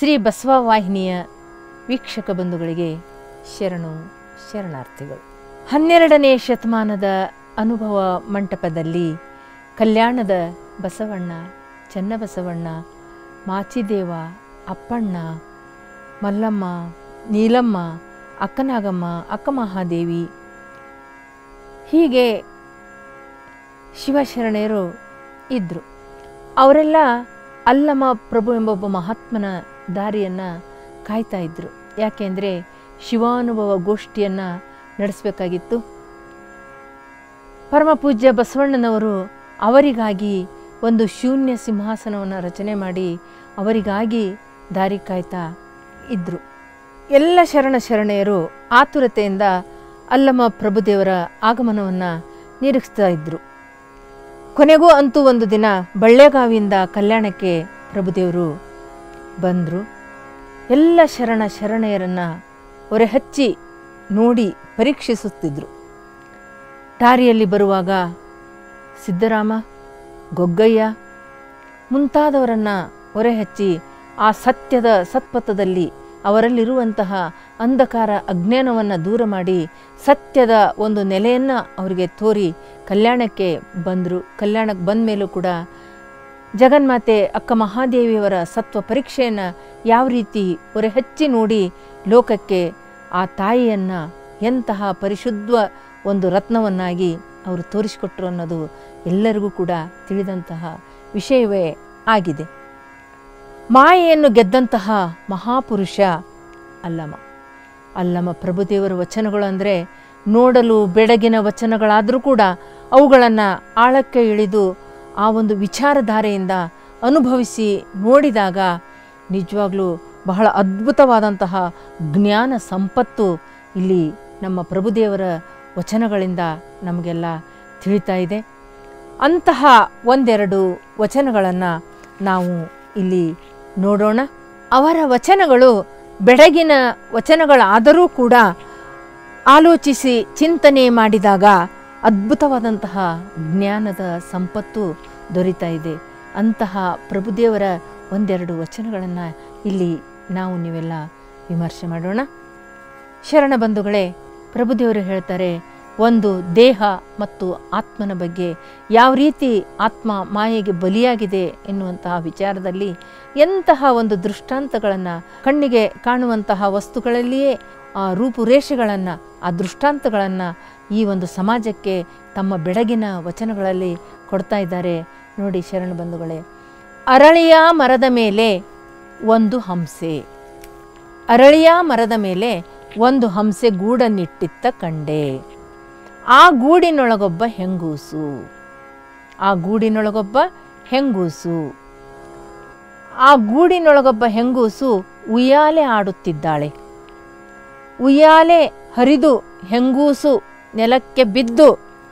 ಶ್ರೀ ಬಸವ ವಾಹಿನಿಯ ವೀಕ್ಷಕ ಬಂಧುಗಳಿಗೆ ಶರಣು ಶರಣಾರ್ಥಿಗಳು ಹನ್ನೆರಡನೇ ಶತಮಾನದ ಅನುಭವ ಮಂಟಪದಲ್ಲಿ ಕಲ್ಯಾಣದ ಬಸವಣ್ಣ ಚನ್ನಬಸವಣ್ಣ ಮಾಚಿದೇವ ಅಪ್ಪಣ್ಣ ಮಲ್ಲಮ್ಮ ನೀಲಮ್ಮ ಅಕ್ಕನಾಗಮ್ಮ ಅಕ್ಕ ಮಹಾದೇವಿ ಹೀಗೆ ಶಿವಶರಣೆಯರು ಇದ್ದರು ಅವರೆಲ್ಲ ಅಲ್ಲಮ ಪ್ರಭು ಎಂಬ ಒಬ್ಬ ಮಹಾತ್ಮನ ದಾರಿಯನ್ನು ಕಾಯ್ತಾ ಇದ್ದರು ಯಾಕೆಂದರೆ ಶಿವಾನುಭವ ಗೋಷ್ಠಿಯನ್ನು ನಡೆಸಬೇಕಾಗಿತ್ತು ಪರಮ ಪೂಜ್ಯ ಬಸವಣ್ಣನವರು ಅವರಿಗಾಗಿ ಒಂದು ಶೂನ್ಯ ಸಿಂಹಾಸನವನ್ನು ರಚನೆ ಮಾಡಿ ಅವರಿಗಾಗಿ ದಾರಿ ಕಾಯ್ತಾ ಇದ್ದರು ಎಲ್ಲ ಶರಣ ಶರಣೆಯರು ಆತುರತೆಯಿಂದ ಅಲ್ಲಮ ಪ್ರಭುದೇವರ ಆಗಮನವನ್ನು ನಿರೀಕ್ಷಿಸ್ತಾ ಇದ್ದರು ಕೊನೆಗೂ ಅಂತೂ ಒಂದು ದಿನ ಬಳ್ಳೆಗಾವಿಯಿಂದ ಕಲ್ಯಾಣಕ್ಕೆ ಪ್ರಭುದೇವರು ಬಂದರು ಎಲ್ಲ ಶರಣ ಶರಣೆಯರನ್ನು ಹೊರೆಹಚ್ಚಿ ನೋಡಿ ಪರೀಕ್ಷಿಸುತ್ತಿದ್ದರು ದಾರಿಯಲ್ಲಿ ಬರುವಾಗ ಸಿದ್ದರಾಮ ಗೊಗ್ಗಯ್ಯ ಮುಂತಾದವರನ್ನು ಹೊರೆಹಚ್ಚಿ ಆ ಸತ್ಯದ ಸತ್ಪಥದಲ್ಲಿ ಅವರಲ್ಲಿರುವಂತಹ ಅಂಧಕಾರ ಅಜ್ಞಾನವನ್ನು ದೂರ ಮಾಡಿ ಸತ್ಯದ ಒಂದು ನೆಲೆಯನ್ನು ಅವರಿಗೆ ತೋರಿ ಕಲ್ಯಾಣಕ್ಕೆ ಬಂದರು ಕಲ್ಯಾಣಕ್ಕೆ ಬಂದ ಮೇಲೂ ಕೂಡ ಜಗನ್ಮಾತೆ ಅಕ್ಕ ಮಹಾದೇವಿಯವರ ಸತ್ವ ಪರೀಕ್ಷೆಯನ್ನು ಯಾವ ರೀತಿ ಹೊರೆಹಚ್ಚಿ ನೋಡಿ ಲೋಕಕ್ಕೆ ಆ ತಾಯಿಯನ್ನು ಎಂತಹ ಪರಿಶುದ್ಧ ಒಂದು ರತ್ನವನ್ನಾಗಿ ಅವರು ತೋರಿಸಿಕೊಟ್ರು ಅನ್ನೋದು ಎಲ್ಲರಿಗೂ ಕೂಡ ತಿಳಿದಂತಹ ವಿಷಯವೇ ಆಗಿದೆ ಮಾಯೆಯನ್ನು ಗೆದ್ದಂತಹ ಮಹಾಪುರುಷ ಅಲ್ಲಮ ಅಲ್ಲಮ ಪ್ರಭುದೇವರ ವಚನಗಳು ಅಂದರೆ ನೋಡಲು ಬೆಡಗಿನ ವಚನಗಳಾದರೂ ಕೂಡ ಅವುಗಳನ್ನು ಆಳಕ್ಕೆ ಇಳಿದು ಆ ಒಂದು ವಿಚಾರಧಾರೆಯಿಂದ ಅನುಭವಿಸಿ ನೋಡಿದಾಗ ನಿಜವಾಗ್ಲೂ ಬಹಳ ಅದ್ಭುತವಾದಂತಹ ಜ್ಞಾನ ಸಂಪತ್ತು ಇಲ್ಲಿ ನಮ್ಮ ಪ್ರಭುದೇವರ ವಚನಗಳಿಂದ ನಮಗೆಲ್ಲ ತಿಳಿತಾ ಇದೆ ಅಂತಹ ಒಂದೆರಡು ವಚನಗಳನ್ನು ನಾವು ಇಲ್ಲಿ ನೋಡೋಣ ಅವರ ವಚನಗಳು ಬೆಡಗಿನ ವಚನಗಳಾದರೂ ಕೂಡ ಆಲೋಚಿಸಿ ಚಿಂತನೆ ಮಾಡಿದಾಗ ಅದ್ಭುತವಾದಂತಹ ಜ್ಞಾನದ ಸಂಪತ್ತು ದೊರೀತಾ ಇದೆ ಅಂತಹ ಪ್ರಭುದೇವರ ಒಂದೆರಡು ವಚನಗಳನ್ನು ಇಲ್ಲಿ ನಾವು ನೀವೆಲ್ಲ ವಿಮರ್ಶೆ ಮಾಡೋಣ ಶರಣ ಬಂಧುಗಳೇ ಪ್ರಭುದೇವರು ಹೇಳ್ತಾರೆ ಒಂದು ದೇಹ ಮತ್ತು ಆತ್ಮನ ಬಗ್ಗೆ ಯಾವ ರೀತಿ ಆತ್ಮ ಮಾಯೆಗೆ ಬಲಿಯಾಗಿದೆ ಎನ್ನುವಂತಹ ವಿಚಾರದಲ್ಲಿ ಎಂತಹ ಒಂದು ದೃಷ್ಟಾಂತಗಳನ್ನು ಕಣ್ಣಿಗೆ ಕಾಣುವಂತಹ ವಸ್ತುಗಳಲ್ಲಿಯೇ ಆ ರೂಪುರೇಷೆಗಳನ್ನು ಆ ದೃಷ್ಟಾಂತಗಳನ್ನು ಈ ಒಂದು ಸಮಾಜಕ್ಕೆ ತಮ್ಮ ಬೆಡಗಿನ ವಚನಗಳಲ್ಲಿ ಕೊಡ್ತಾ ಇದ್ದಾರೆ ನೋಡಿ ಶರಣ ಬಂಧುಗಳೇ ಅರಳಿಯ ಮರದ ಮೇಲೆ ಒಂದು ಹಂಸೆ ಅರಳಿಯ ಮರದ ಮೇಲೆ ಒಂದು ಹಂಸೆ ಗೂಡನ್ನಿಟ್ಟಿತ್ತ ಕಂಡೆ ಆ ಗೂಡಿನೊಳಗೊಬ್ಬ ಹೆಂಗೂಸು ಆ ಗೂಡಿನೊಳಗೊಬ್ಬ ಹೆಂಗೂಸು ಆ ಗೂಡಿನೊಳಗೊಬ್ಬ ಹೆಂಗೂಸು ಉಯ್ಯಾಲೆ ಆಡುತ್ತಿದ್ದಾಳೆ ಉಯ್ಯಾಲೆ ಹರಿದು ಹೆಂಗೂಸು ನೆಲಕ್ಕೆ ಬಿದ್ದು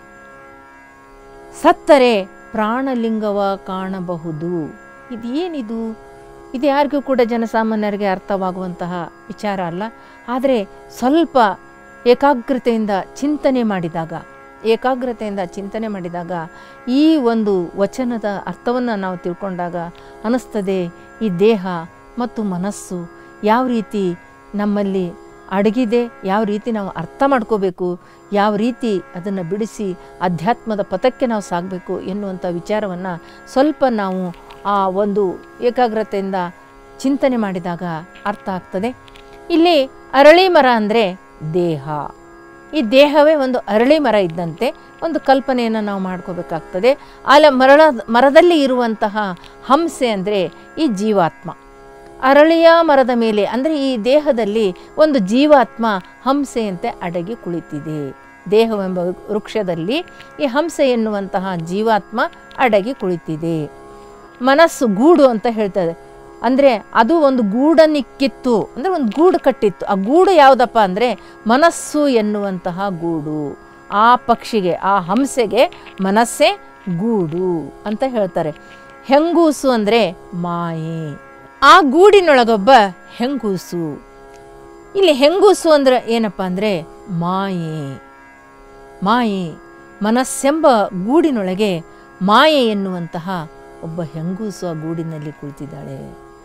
ಸತ್ತರೆ ಪ್ರಾಣಲಿಂಗವ ಕಾಣಬಹುದು ಇದೇನಿದು ಇದು ಯಾರಿಗೂ ಕೂಡ ಜನಸಾಮಾನ್ಯರಿಗೆ ಅರ್ಥವಾಗುವಂತಹ ವಿಚಾರ ಅಲ್ಲ ಆದರೆ ಸ್ವಲ್ಪ ಏಕಾಗ್ರತೆಯಿಂದ ಚಿಂತನೆ ಮಾಡಿದಾಗ ಏಕಾಗ್ರತೆಯಿಂದ ಚಿಂತನೆ ಮಾಡಿದಾಗ ಈ ಒಂದು ವಚನದ ಅರ್ಥವನ್ನು ನಾವು ತಿಳ್ಕೊಂಡಾಗ ಅನ್ನಿಸ್ತದೆ ಈ ದೇಹ ಮತ್ತು ಮನಸ್ಸು ಯಾವ ರೀತಿ ನಮ್ಮಲ್ಲಿ ಅಡಗಿದೆ ಯಾವ ರೀತಿ ನಾವು ಅರ್ಥ ಮಾಡ್ಕೋಬೇಕು ಯಾವ ರೀತಿ ಅದನ್ನು ಬಿಡಿಸಿ ಅಧ್ಯಾತ್ಮದ ಪಥಕ್ಕೆ ನಾವು ಸಾಗಬೇಕು ಎನ್ನುವಂಥ ವಿಚಾರವನ್ನು ಸ್ವಲ್ಪ ನಾವು ಆ ಒಂದು ಏಕಾಗ್ರತೆಯಿಂದ ಚಿಂತನೆ ಮಾಡಿದಾಗ ಅರ್ಥ ಆಗ್ತದೆ ಇಲ್ಲಿ ಅರಳಿ ಮರ ಅಂದರೆ ದೇಹ ಈ ದೇಹವೇ ಒಂದು ಅರಳಿ ಮರ ಇದ್ದಂತೆ ಒಂದು ಕಲ್ಪನೆಯನ್ನು ನಾವು ಮಾಡ್ಕೋಬೇಕಾಗ್ತದೆ ಅಲ್ಲ ಮರಳ ಮರದಲ್ಲಿ ಇರುವಂತಹ ಹಂಸೆ ಅಂದರೆ ಈ ಜೀವಾತ್ಮ ಅರಳಿಯ ಮರದ ಮೇಲೆ ಅಂದರೆ ಈ ದೇಹದಲ್ಲಿ ಒಂದು ಜೀವಾತ್ಮ ಹಂಸೆಯಂತೆ ಅಡಗಿ ಕುಳಿತಿದೆ ದೇಹವೆಂಬ ವೃಕ್ಷದಲ್ಲಿ ಈ ಹಂಸೆ ಎನ್ನುವಂತಹ ಜೀವಾತ್ಮ ಅಡಗಿ ಕುಳಿತಿದೆ ಮನಸ್ಸು ಗೂಡು ಅಂತ ಹೇಳ್ತದೆ ಅಂದರೆ ಅದು ಒಂದು ಗೂಡನ್ನಿಕ್ಕಿತ್ತು ಅಂದರೆ ಒಂದು ಗೂಡು ಕಟ್ಟಿತ್ತು ಆ ಗೂಡು ಯಾವುದಪ್ಪ ಅಂದರೆ ಮನಸ್ಸು ಎನ್ನುವಂತಹ ಗೂಡು ಆ ಪಕ್ಷಿಗೆ ಆ ಹಂಸೆಗೆ ಮನಸ್ಸೇ ಗೂಡು ಅಂತ ಹೇಳ್ತಾರೆ ಹೆಂಗೂಸು ಅಂದರೆ ಮಾಯೆ ಆ ಗೂಡಿನೊಳಗೊಬ್ಬ ಹೆಂಗೂಸು ಇಲ್ಲಿ ಹೆಂಗೂಸು ಅಂದ್ರೆ ಏನಪ್ಪ ಅಂದರೆ ಮಾಯೆ ಮಾಯೆ ಮನಸ್ಸೆಂಬ ಗೂಡಿನೊಳಗೆ ಮಾಯೆ ಎನ್ನುವಂತಹ ಒಬ್ಬ ಹೆಂಗೂಸು ಆ ಗೂಡಿನಲ್ಲಿ ಕುಳಿತಿದ್ದಾಳೆ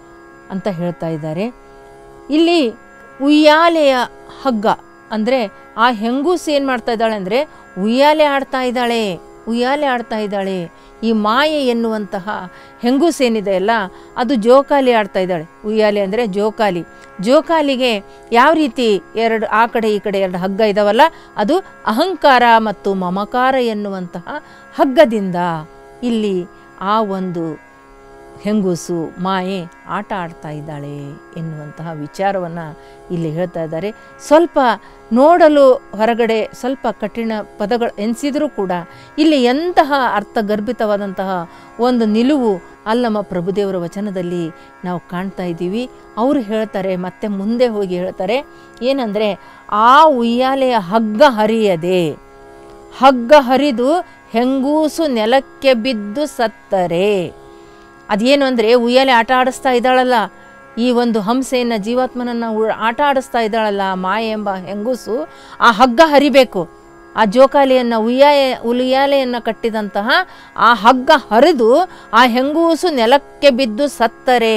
ಅಂತ ಹೇಳ್ತಾ ಇದ್ದಾರೆ ಇಲ್ಲಿ ಉಯ್ಯಾಲೆಯ ಹಗ್ಗ ಅಂದರೆ ಆ ಹೆಂಗೂಸ್ ಏನು ಮಾಡ್ತಾ ಇದ್ದಾಳೆ ಅಂದರೆ ಉಯ್ಯಾಲೆ ಆಡ್ತಾ ಇದ್ದಾಳೆ ಉಯ್ಯಾಲೆ ಆಡ್ತಾ ಇದ್ದಾಳೆ ಈ ಮಾಯೆ ಎನ್ನುವಂತಹ ಹೆಂಗೂಸ್ ಏನಿದೆ ಅಲ್ಲ ಅದು ಜೋಕಾಲಿ ಆಡ್ತಾ ಇದ್ದಾಳೆ ಉಯ್ಯಾಲೆ ಅಂದರೆ ಜೋಕಾಲಿ ಜೋಕಾಲಿಗೆ ಯಾವ ರೀತಿ ಎರಡು ಆ ಕಡೆ ಈ ಕಡೆ ಎರಡು ಹಗ್ಗ ಇದಾವಲ್ಲ ಅದು ಅಹಂಕಾರ ಮತ್ತು ಮಮಕಾರ ಎನ್ನುವಂತಹ ಹಗ್ಗದಿಂದ ಇಲ್ಲಿ ಆ ಒಂದು ಹೆಂಗೂಸು ಮಾಯೆ ಆಟ ಆಡ್ತಾ ಇದ್ದಾಳೆ ಎನ್ನುವಂತಹ ವಿಚಾರವನ್ನು ಇಲ್ಲಿ ಹೇಳ್ತಾ ಇದ್ದಾರೆ ಸ್ವಲ್ಪ ನೋಡಲು ಹೊರಗಡೆ ಸ್ವಲ್ಪ ಕಠಿಣ ಪದಗಳು ಎನಿಸಿದರೂ ಕೂಡ ಇಲ್ಲಿ ಎಂತಹ ಅರ್ಥಗರ್ಭಿತವಾದಂತಹ ಒಂದು ನಿಲುವು ಅಲ್ಲಮ್ಮ ಪ್ರಭುದೇವರ ವಚನದಲ್ಲಿ ನಾವು ಕಾಣ್ತಾ ಇದ್ದೀವಿ ಅವರು ಹೇಳ್ತಾರೆ ಮತ್ತೆ ಮುಂದೆ ಹೋಗಿ ಹೇಳ್ತಾರೆ ಏನಂದರೆ ಆ ಉಯ್ಯಾಲೆಯ ಹಗ್ಗ ಹರಿಯದೆ ಹಗ್ಗ ಹರಿದು ಹೆಂಗೂಸು ನೆಲಕ್ಕೆ ಬಿದ್ದು ಸತ್ತರೆ ಅದೇನು ಅಂದರೆ ಉಯ್ಯಾಲೆ ಆಟ ಆಡಿಸ್ತಾ ಇದ್ದಾಳಲ್ಲ ಈ ಒಂದು ಹಂಸೆಯನ್ನು ಜೀವಾತ್ಮನನ್ನು ಉ- ಆಟ ಆಡಿಸ್ತಾ ಇದ್ದಾಳಲ್ಲ ಮಾಯೆ ಎಂಬ ಹೆಂಗೂಸು ಆ ಹಗ್ಗ ಹರಿಬೇಕು ಆ ಜೋಕಾಲಿಯನ್ನು ಉಯ್ಯಾಲೆ ಉಯ್ಯಾಲೆಯನ್ನು ಕಟ್ಟಿದಂತಹ ಆ ಹಗ್ಗ ಹರಿದು ಆ ಹೆಂಗೂಸು ನೆಲಕ್ಕೆ ಬಿದ್ದು ಸತ್ತರೆ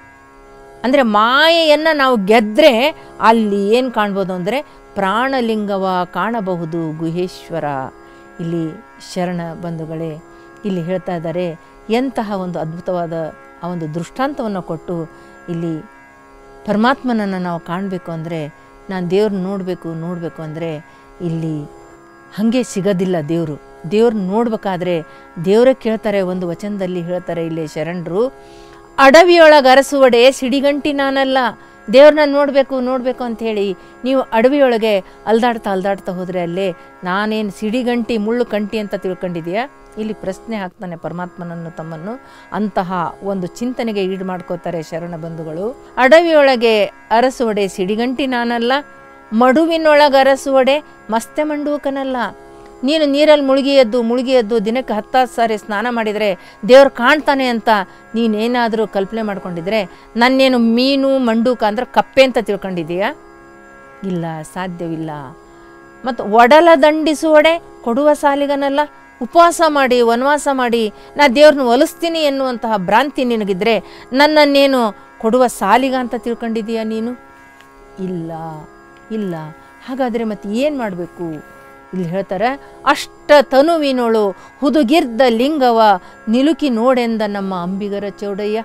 ಅಂದರೆ ಮಾಯೆಯನ್ನು ನಾವು ಗೆದ್ದರೆ ಅಲ್ಲಿ ಏನು ಕಾಣ್ಬೋದು ಅಂದರೆ ಪ್ರಾಣಲಿಂಗವ ಕಾಣಬಹುದು ಗುಹೇಶ್ವರ ಇಲ್ಲಿ ಶರಣ ಬಂಧುಗಳೇ ಇಲ್ಲಿ ಹೇಳ್ತಾ ಇದ್ದಾರೆ ಎಂತಹ ಒಂದು ಅದ್ಭುತವಾದ ಆ ಒಂದು ದೃಷ್ಟಾಂತವನ್ನು ಕೊಟ್ಟು ಇಲ್ಲಿ ಪರಮಾತ್ಮನನ್ನು ನಾವು ಕಾಣಬೇಕು ಅಂದರೆ ನಾನು ದೇವ್ರನ್ನ ನೋಡಬೇಕು ನೋಡಬೇಕು ಅಂದರೆ ಇಲ್ಲಿ ಹಾಗೆ ಸಿಗೋದಿಲ್ಲ ದೇವರು ದೇವ್ರನ್ನ ನೋಡ್ಬೇಕಾದ್ರೆ ದೇವರೇ ಕೇಳ್ತಾರೆ ಒಂದು ವಚನದಲ್ಲಿ ಹೇಳ್ತಾರೆ ಇಲ್ಲಿ ಶರಣರು ಅಡವಿಯೊಳಗೆ ಅರಸುವಡೆ ಸಿಡಿಗಂಟಿ ನಾನಲ್ಲ ದೇವ್ರನ್ನ ನೋಡಬೇಕು ನೋಡಬೇಕು ಅಂಥೇಳಿ ನೀವು ಅಡವಿಯೊಳಗೆ ಅಲ್ದಾಡ್ತಾ ಅಲ್ದಾಡ್ತಾ ಹೋದರೆ ಅಲ್ಲೇ ನಾನೇನು ಸಿಡಿಗಂಟಿ ಮುಳ್ಳು ಕಂಟಿ ಅಂತ ತಿಳ್ಕೊಂಡಿದೆಯಾ ಇಲ್ಲಿ ಪ್ರಶ್ನೆ ಹಾಕ್ತಾನೆ ಪರಮಾತ್ಮನನ್ನು ತಮ್ಮನ್ನು ಅಂತಹ ಒಂದು ಚಿಂತನೆಗೆ ಈಡು ಮಾಡ್ಕೋತಾರೆ ಶರಣ ಬಂಧುಗಳು ಅಡವಿಯೊಳಗೆ ಅರಸುವಡೆ ಸಿಡಿಗಂಟಿ ನಾನಲ್ಲ ಮಡುವಿನೊಳಗೆ ಅರಸುವಡೆ ಮಸ್ತೆ ಮಂಡೂಕನಲ್ಲ ನೀನು ನೀರಲ್ಲಿ ಮುಳುಗಿ ಎದ್ದು ಮುಳುಗಿ ಎದ್ದು ದಿನಕ್ಕೆ ಹತ್ತಾರು ಸಾರಿ ಸ್ನಾನ ಮಾಡಿದರೆ ದೇವ್ರು ಕಾಣ್ತಾನೆ ಅಂತ ನೀನೇನಾದರೂ ಕಲ್ಪನೆ ಮಾಡ್ಕೊಂಡಿದ್ರೆ ನನ್ನೇನು ಮೀನು ಮಂಡೂಕ ಅಂದ್ರೆ ಕಪ್ಪೆ ಅಂತ ತಿಳ್ಕೊಂಡಿದೀಯಾ ಇಲ್ಲ ಸಾಧ್ಯವಿಲ್ಲ ಮತ್ತು ಒಡಲ ದಂಡಿಸುವಡೆ ಕೊಡುವ ಸಾಲಿಗನಲ್ಲ ಉಪವಾಸ ಮಾಡಿ ವನವಾಸ ಮಾಡಿ ನಾ ದೇವ್ರನ್ನ ಒಲಿಸ್ತೀನಿ ಎನ್ನುವಂತಹ ಭ್ರಾಂತಿ ನಿನಗಿದ್ರೆ ನನ್ನನ್ನೇನು ಕೊಡುವ ಸಾಲಿಗ ಅಂತ ತಿಳ್ಕೊಂಡಿದೀಯಾ ನೀನು ಇಲ್ಲ ಇಲ್ಲ ಹಾಗಾದರೆ ಮತ್ತೆ ಏನು ಮಾಡಬೇಕು ಇಲ್ಲಿ ಹೇಳ್ತಾರೆ ಅಷ್ಟ ತನುವಿನೋಳು ಹುದುಗಿರ್ದ ಲಿಂಗವ ನಿಲುಕಿ ನೋಡೆಂದ ನಮ್ಮ ಅಂಬಿಗರ ಚೌಡಯ್ಯ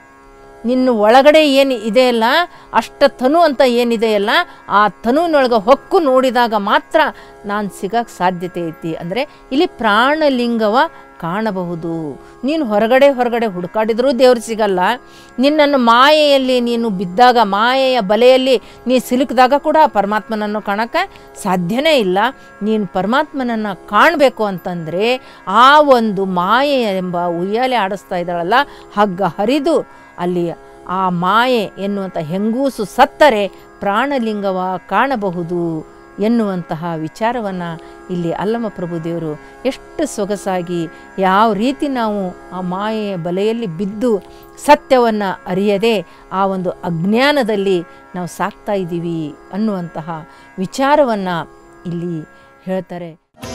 ನಿನ್ನ ಒಳಗಡೆ ಏನು ಇದೆಯಲ್ಲ ಅಷ್ಟ ತನು ಅಂತ ಏನಿದೆಯಲ್ಲ ಆ ತನುವಿನೊಳಗೆ ಹೊಕ್ಕು ನೋಡಿದಾಗ ಮಾತ್ರ ನಾನು ಸಿಗಕ್ಕೆ ಸಾಧ್ಯತೆ ಐತಿ ಅಂದರೆ ಇಲ್ಲಿ ಪ್ರಾಣಲಿಂಗವ ಕಾಣಬಹುದು ನೀನು ಹೊರಗಡೆ ಹೊರಗಡೆ ಹುಡುಕಾಡಿದ್ರೂ ದೇವ್ರು ಸಿಗಲ್ಲ ನಿನ್ನನ್ನು ಮಾಯೆಯಲ್ಲಿ ನೀನು ಬಿದ್ದಾಗ ಮಾಯೆಯ ಬಲೆಯಲ್ಲಿ ನೀ ಸಿಲುಕಿದಾಗ ಕೂಡ ಪರಮಾತ್ಮನನ್ನು ಕಾಣಕ್ಕೆ ಸಾಧ್ಯನೇ ಇಲ್ಲ ನೀನು ಪರಮಾತ್ಮನನ್ನು ಕಾಣಬೇಕು ಅಂತಂದರೆ ಆ ಒಂದು ಮಾಯೆ ಎಂಬ ಉಯ್ಯಾಲೆ ಆಡಿಸ್ತಾ ಇದ್ದಾಳಲ್ಲ ಹಗ್ಗ ಹರಿದು ಅಲ್ಲಿ ಆ ಮಾಯೆ ಎನ್ನುವಂಥ ಹೆಂಗೂಸು ಸತ್ತರೆ ಪ್ರಾಣಲಿಂಗವ ಕಾಣಬಹುದು ಎನ್ನುವಂತಹ ವಿಚಾರವನ್ನು ಇಲ್ಲಿ ಅಲ್ಲಮ ಪ್ರಭುದೇವರು ಎಷ್ಟು ಸೊಗಸಾಗಿ ಯಾವ ರೀತಿ ನಾವು ಆ ಮಾಯೆಯ ಬಲೆಯಲ್ಲಿ ಬಿದ್ದು ಸತ್ಯವನ್ನು ಅರಿಯದೆ ಆ ಒಂದು ಅಜ್ಞಾನದಲ್ಲಿ ನಾವು ಸಾಕ್ತಾ ಇದ್ದೀವಿ ಅನ್ನುವಂತಹ ವಿಚಾರವನ್ನು ಇಲ್ಲಿ ಹೇಳ್ತಾರೆ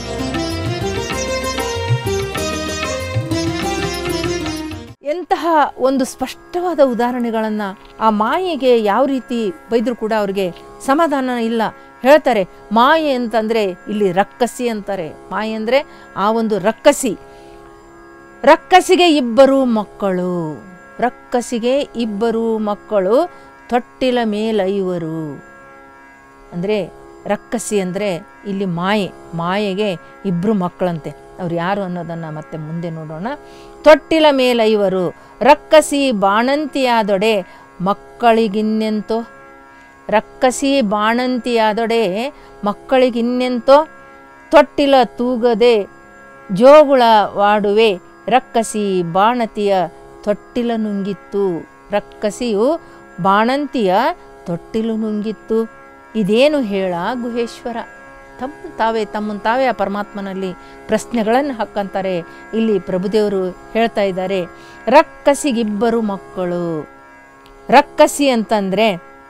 ಎಂತಹ ಒಂದು ಸ್ಪಷ್ಟವಾದ ಉದಾಹರಣೆಗಳನ್ನು ಆ ಮಾಯೆಗೆ ಯಾವ ರೀತಿ ಬೈದರೂ ಕೂಡ ಅವ್ರಿಗೆ ಸಮಾಧಾನ ಇಲ್ಲ ಹೇಳ್ತಾರೆ ಮಾಯೆ ಅಂತಂದರೆ ಇಲ್ಲಿ ರಕ್ಕಸಿ ಅಂತಾರೆ ಮಾಯೆ ಅಂದರೆ ಆ ಒಂದು ರಕ್ಕಸಿ ರಕ್ಕಸಿಗೆ ಇಬ್ಬರು ಮಕ್ಕಳು ರಕ್ಕಸಿಗೆ ಇಬ್ಬರು ಮಕ್ಕಳು ತೊಟ್ಟಿಲ ಮೇಲೈವರು ಅಂದರೆ ರಕ್ಕಸಿ ಅಂದರೆ ಇಲ್ಲಿ ಮಾಯೆ ಮಾಯೆಗೆ ಇಬ್ಬರು ಮಕ್ಕಳಂತೆ ಅವ್ರು ಯಾರು ಅನ್ನೋದನ್ನು ಮತ್ತೆ ಮುಂದೆ ನೋಡೋಣ ತೊಟ್ಟಿಲ ಮೇಲೈವರು ರಕ್ಕಸಿ ಬಾಣಂತಿಯಾದೊಡೆ ಮಕ್ಕಳಿಗಿನ್ನೆಂತೋ ರಕ್ಕಸಿ ಬಾಣಂತಿಯಾದೊಡೆ ಮಕ್ಕಳಿಗಿನ್ನೆಂತೋ ತೊಟ್ಟಿಲ ತೂಗದೆ ಜೋಗುಳ ವಾಡುವೆ ರಕ್ಕಸಿ ಬಾಣತಿಯ ತೊಟ್ಟಿಲ ನುಂಗಿತ್ತು ರಕ್ಕಸಿಯು ಬಾಣಂತಿಯ ತೊಟ್ಟಿಲು ನುಂಗಿತ್ತು ಇದೇನು ಹೇಳ ಗುಹೇಶ್ವರ ತಮ್ಮ ತಾವೇ ತಮ್ಮನ್ನು ತಾವೇ ಆ ಪರಮಾತ್ಮನಲ್ಲಿ ಪ್ರಶ್ನೆಗಳನ್ನು ಹಾಕ್ಕಂತಾರೆ ಇಲ್ಲಿ ಪ್ರಭುದೇವರು ಹೇಳ್ತಾ ಇದ್ದಾರೆ ರಕ್ಕಸಿಗಿಬ್ಬರು ಮಕ್ಕಳು ರಕ್ಕಸಿ ಅಂತಂದರೆ